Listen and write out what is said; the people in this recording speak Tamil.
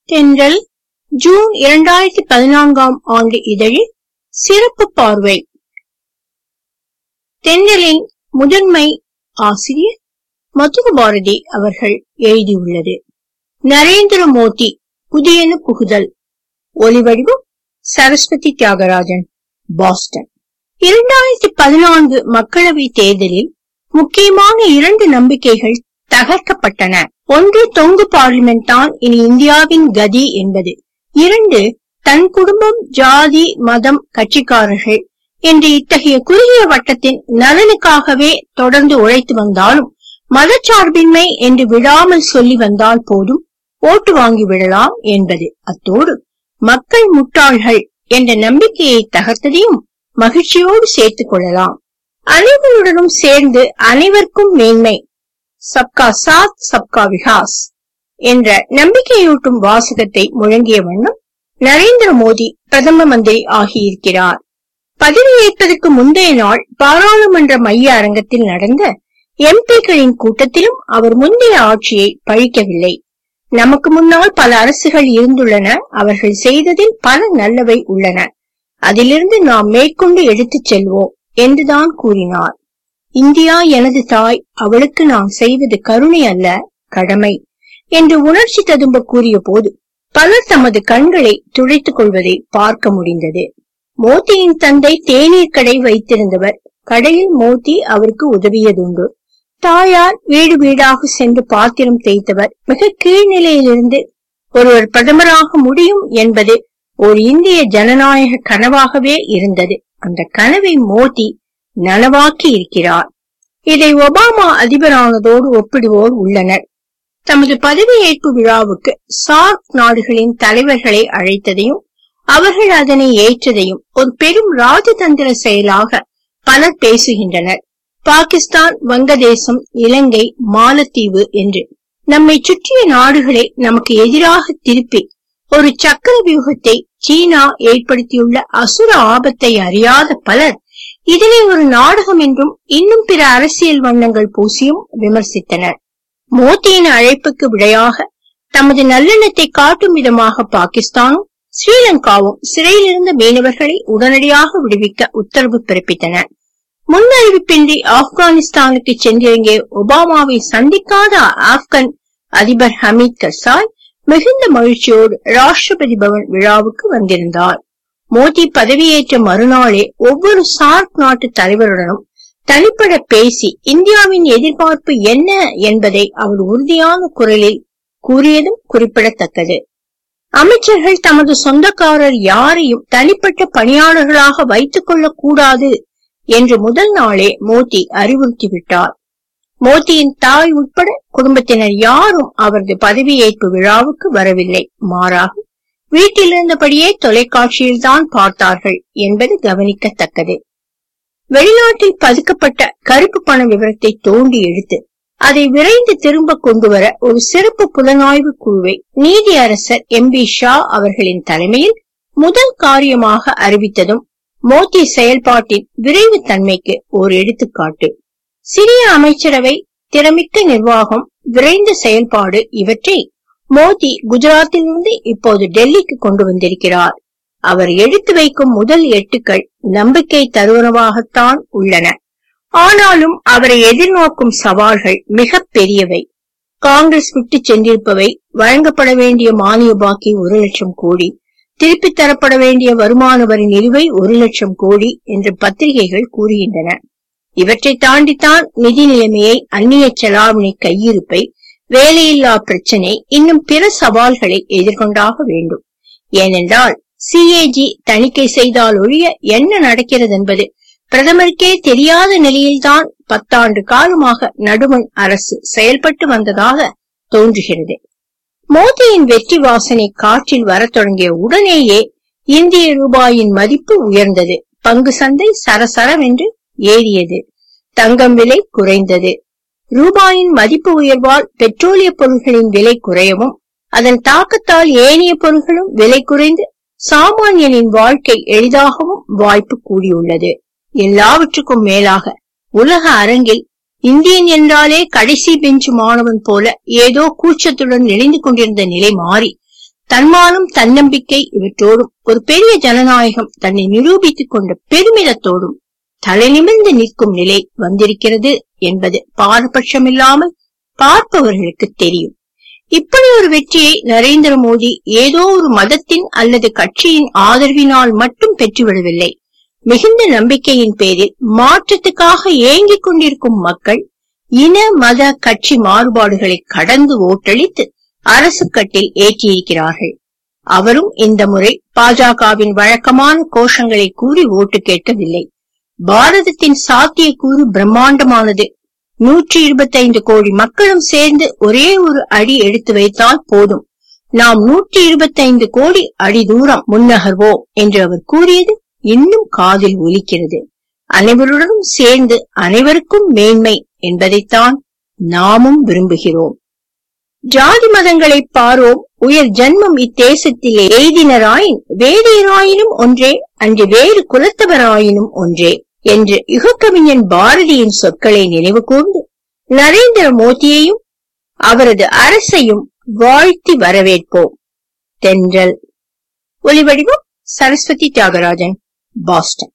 தென்றல் ஜூன் இரண்டாயிரத்தி பதினான்காம் ஆண்டு இதழில் சிறப்பு பார்வை தென்றலின் முதன்மை ஆசிரியர் மதுர பாரதி அவர்கள் எழுதியுள்ளது நரேந்திர மோடி புதியன புகுதல் ஒலிவடிவம் சரஸ்வதி தியாகராஜன் பாஸ்டன் இரண்டாயிரத்தி பதினான்கு மக்களவை தேர்தலில் முக்கியமான இரண்டு நம்பிக்கைகள் தகர்க்கப்பட்டன ஒன்று தொங்கு பார்லிமெண்ட் தான் இனி இந்தியாவின் கதி என்பது இரண்டு தன் குடும்பம் ஜாதி மதம் கட்சிக்காரர்கள் என்று இத்தகைய குறுகிய வட்டத்தின் நலனுக்காகவே தொடர்ந்து உழைத்து வந்தாலும் மதச்சார்பின்மை என்று விடாமல் சொல்லி வந்தால் போதும் ஓட்டு வாங்கி விடலாம் என்பது அத்தோடு மக்கள் முட்டாள்கள் என்ற நம்பிக்கையை தகர்த்ததையும் மகிழ்ச்சியோடு சேர்த்துக் கொள்ளலாம் அனைவருடனும் சேர்ந்து அனைவருக்கும் மேன்மை சப்கா சாத் சப்கா விகாஸ் என்ற நம்பிக்கையூட்டும் வாசகத்தை முழங்கிய வண்ணம் நரேந்திர மோடி பிரதம மந்திரி ஆகியிருக்கிறார் பதவியேற்பதற்கு முந்தைய நாள் பாராளுமன்ற மைய அரங்கத்தில் நடந்த எம்பிக்களின் கூட்டத்திலும் அவர் முந்தைய ஆட்சியை பழிக்கவில்லை நமக்கு முன்னால் பல அரசுகள் இருந்துள்ளன அவர்கள் செய்ததில் பல நல்லவை உள்ளன அதிலிருந்து நாம் மேற்கொண்டு எடுத்துச் செல்வோம் என்றுதான் கூறினார் இந்தியா எனது தாய் அவளுக்கு நாம் செய்வது கருணை அல்ல கடமை என்று உணர்ச்சி ததும்ப கூறிய போது பலர் தமது கண்களை துடைத்துக் கொள்வதை பார்க்க முடிந்தது மோதியின் தந்தை தேநீர் கடை வைத்திருந்தவர் கடையில் மோதி அவருக்கு உதவியதுண்டு தாயார் வீடு வீடாக சென்று பாத்திரம் தேய்த்தவர் மிக கீழ்நிலையிலிருந்து ஒருவர் பிரதமராக முடியும் என்பது ஒரு இந்திய ஜனநாயக கனவாகவே இருந்தது அந்த கனவை மோடி நனவாக்கி இருக்கிறார் இதை ஒபாமா அதிபரானதோடு ஒப்பிடுவோர் உள்ளனர் தமது பதவியேற்பு விழாவுக்கு சார்க் நாடுகளின் தலைவர்களை அழைத்ததையும் அவர்கள் அதனை ஏற்றதையும் ஒரு பெரும் ராஜதந்திர செயலாக பலர் பேசுகின்றனர் பாகிஸ்தான் வங்கதேசம் இலங்கை மாலத்தீவு என்று நம்மை சுற்றிய நாடுகளை நமக்கு எதிராக திருப்பி ஒரு சக்கர வியூகத்தை சீனா ஏற்படுத்தியுள்ள அசுர ஆபத்தை அறியாத பலர் இதனை ஒரு நாடகம் என்றும் இன்னும் பிற அரசியல் வண்ணங்கள் பூசியும் விமர்சித்தனர் மோடியின் அழைப்புக்கு விடையாக தமது நல்லெண்ணத்தை காட்டும் விதமாக பாகிஸ்தானும் ஸ்ரீலங்காவும் சிறையில் இருந்த மீனவர்களை உடனடியாக விடுவிக்க உத்தரவு பிறப்பித்தன முன்னறிவிப்பின்றி ஆப்கானிஸ்தானுக்கு சென்றிறங்கிய ஒபாமாவை சந்திக்காத ஆப்கன் அதிபர் ஹமீத் கர்சாய் மிகுந்த மகிழ்ச்சியோடு ராஷ்டிரபதி பவன் விழாவுக்கு வந்திருந்தார் மோடி பதவியேற்ற மறுநாளே ஒவ்வொரு சார்க் நாட்டு தலைவருடனும் தனிப்பட பேசி இந்தியாவின் எதிர்பார்ப்பு என்ன என்பதை அவர் உறுதியான குரலில் கூறியதும் குறிப்பிடத்தக்கது அமைச்சர்கள் தமது சொந்தக்காரர் யாரையும் தனிப்பட்ட பணியாளர்களாக வைத்துக் கொள்ளக் கூடாது என்று முதல் நாளே மோடி அறிவுறுத்திவிட்டார் மோடியின் தாய் உட்பட குடும்பத்தினர் யாரும் அவரது பதவியேற்பு விழாவுக்கு வரவில்லை மாறாக வீட்டில் இருந்தபடியே தொலைக்காட்சியில் தான் பார்த்தார்கள் என்பது கவனிக்கத்தக்கது வெளிநாட்டில் பதுக்கப்பட்ட கருப்பு பண விவரத்தை தோண்டி எடுத்து அதை விரைந்து திரும்ப கொண்டு வர ஒரு சிறப்பு புலனாய்வு குழுவை நீதி அரசர் எம் பி ஷா அவர்களின் தலைமையில் முதல் காரியமாக அறிவித்ததும் மோடி செயல்பாட்டின் விரைவு தன்மைக்கு ஒரு எடுத்துக்காட்டு சிறிய அமைச்சரவை திறமிக்க நிர்வாகம் விரைந்த செயல்பாடு இவற்றை மோடி குஜராத்திலிருந்து இப்போது டெல்லிக்கு கொண்டு வந்திருக்கிறார் அவர் எடுத்து வைக்கும் முதல் எட்டுக்கள் நம்பிக்கை தருவனவாகத்தான் உள்ளன ஆனாலும் அவரை எதிர்நோக்கும் சவால்கள் மிக பெரியவை காங்கிரஸ் விட்டு சென்றிருப்பவை வழங்கப்பட வேண்டிய மானிய பாக்கி ஒரு லட்சம் கோடி திருப்பித் தரப்பட வேண்டிய வருமான வரி நிலுவை ஒரு லட்சம் கோடி என்று பத்திரிகைகள் கூறுகின்றன இவற்றை தாண்டித்தான் நிதி நிலைமையை அந்நிய செலாவணி கையிருப்பை வேலையில்லா பிரச்சினை இன்னும் பிற சவால்களை எதிர்கொண்டாக வேண்டும் ஏனென்றால் சிஏஜி தணிக்கை செய்தால் ஒழிய என்ன நடக்கிறது என்பது பிரதமருக்கே தெரியாத நிலையில்தான் பத்தாண்டு காலமாக நடுவண் அரசு செயல்பட்டு வந்ததாக தோன்றுகிறது மோடியின் வெற்றி வாசனை காற்றில் வரத் தொடங்கிய உடனேயே இந்திய ரூபாயின் மதிப்பு உயர்ந்தது பங்கு சந்தை சரசரவென்று ஏறியது தங்கம் விலை குறைந்தது ரூபாயின் மதிப்பு உயர்வால் பெட்ரோலிய பொருட்களின் விலை குறையவும் அதன் தாக்கத்தால் ஏனைய பொருட்களும் விலை குறைந்து சாமானியனின் வாழ்க்கை எளிதாகவும் வாய்ப்பு கூடியுள்ளது எல்லாவற்றுக்கும் மேலாக உலக அரங்கில் இந்தியன் என்றாலே கடைசி பெஞ்சு மாணவன் போல ஏதோ கூச்சத்துடன் நெளிந்து கொண்டிருந்த நிலை மாறி தன்மானம் தன்னம்பிக்கை இவற்றோடும் ஒரு பெரிய ஜனநாயகம் தன்னை நிரூபித்துக் கொண்ட பெருமிதத்தோடும் தலைநிமிர்ந்து நிற்கும் நிலை வந்திருக்கிறது என்பது பாரபட்சமில்லாமல் பார்ப்பவர்களுக்கு தெரியும் இப்படி ஒரு வெற்றியை நரேந்திர மோடி ஏதோ ஒரு மதத்தின் அல்லது கட்சியின் ஆதரவினால் மட்டும் பெற்றுவிடவில்லை மிகுந்த நம்பிக்கையின் பேரில் மாற்றத்துக்காக ஏங்கிக் கொண்டிருக்கும் மக்கள் இன மத கட்சி மாறுபாடுகளை கடந்து ஓட்டளித்து அரசு கட்டில் ஏற்றியிருக்கிறார்கள் அவரும் இந்த முறை பாஜகவின் வழக்கமான கோஷங்களை கூறி ஓட்டு கேட்கவில்லை பாரதத்தின் சாத்தியக்கூறு பிரம்மாண்டமானது நூற்றி இருபத்தைந்து கோடி மக்களும் சேர்ந்து ஒரே ஒரு அடி எடுத்து வைத்தால் போதும் நாம் நூற்றி இருபத்தைந்து கோடி அடி தூரம் முன்னகர்வோம் என்று அவர் கூறியது இன்னும் காதில் ஒலிக்கிறது அனைவருடனும் சேர்ந்து அனைவருக்கும் மேன்மை என்பதைத்தான் நாமும் விரும்புகிறோம் ஜாதி மதங்களை பாரோம் உயர் ஜன்மம் இத்தேசத்தில் எய்தினராயின் வேதியராயினும் ஒன்றே அன்று வேறு குலத்தவராயினும் ஒன்றே என்று யுகக்கவிஞன் பாரதியின் சொற்களை நினைவு கூர்ந்து நரேந்திர மோடியையும் அவரது அரசையும் வாழ்த்தி வரவேற்போம் தென்றல் ஒலிவடிவம் சரஸ்வதி தியாகராஜன் பாஸ்டன்